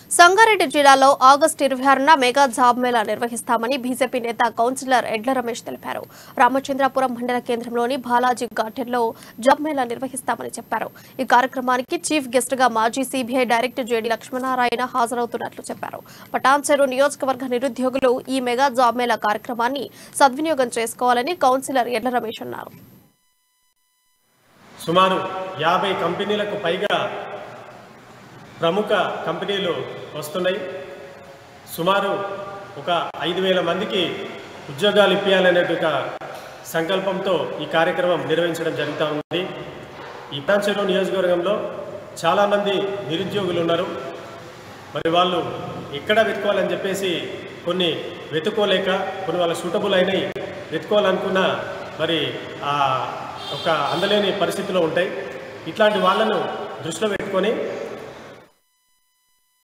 సంగారెడ్డి జిల్లాలో ఆగస్టు ఇరవై ఆరున మెగా జాబ్ మేళా నిర్వహిస్తామని బీజేపీ నేత కౌన్సిలర్ ఎడ్ల రమేష్ తెలిపారు రామచంద్రపురం మండల కేంద్రంలోని బాలాజీ గార్డెన్లో జాబ్ మేళా నిర్వహిస్తామని చెప్పారు ఈ కార్యక్రమానికి చీఫ్ గెస్ట్ గా మాజీ సీబీఐ డైరెక్టర్ జేడీ లక్ష్మీనారాయణ హాజరవుతున్నట్లు చెప్పారు పటాన్చెరు నియోజకవర్గ నిరుద్యోగులు ఈ మెగా జాబ్ మేళా కార్యక్రమాన్ని సద్వినియోగం చేసుకోవాలని కౌన్సిలర్ ఎడ్ల రమేష్ అన్నారు సుమారు యాభై కంపెనీలకు పైగా ప్రముఖ కంపెనీలు వస్తున్నాయి సుమారు ఒక ఐదు వేల మందికి ఉద్యోగాలు ఇప్పించాలనే ఒక సంకల్పంతో ఈ కార్యక్రమం నిర్వహించడం జరుగుతూ ఉంది ఈ ప్రాంచెరు నియోజకవర్గంలో చాలామంది నిరుద్యోగులు ఉన్నారు మరి వాళ్ళు ఎక్కడ వెతుకోవాలని చెప్పేసి కొన్ని వెతుకోలేక కొన్ని వాళ్ళ సూటబుల్ అయినవి వెతుకోవాలనుకున్న మరి ఆ ఒక అందలేని పరిస్థితిలో ఉంటాయి ఇట్లాంటి వాళ్ళను దృష్టిలో పెట్టుకొని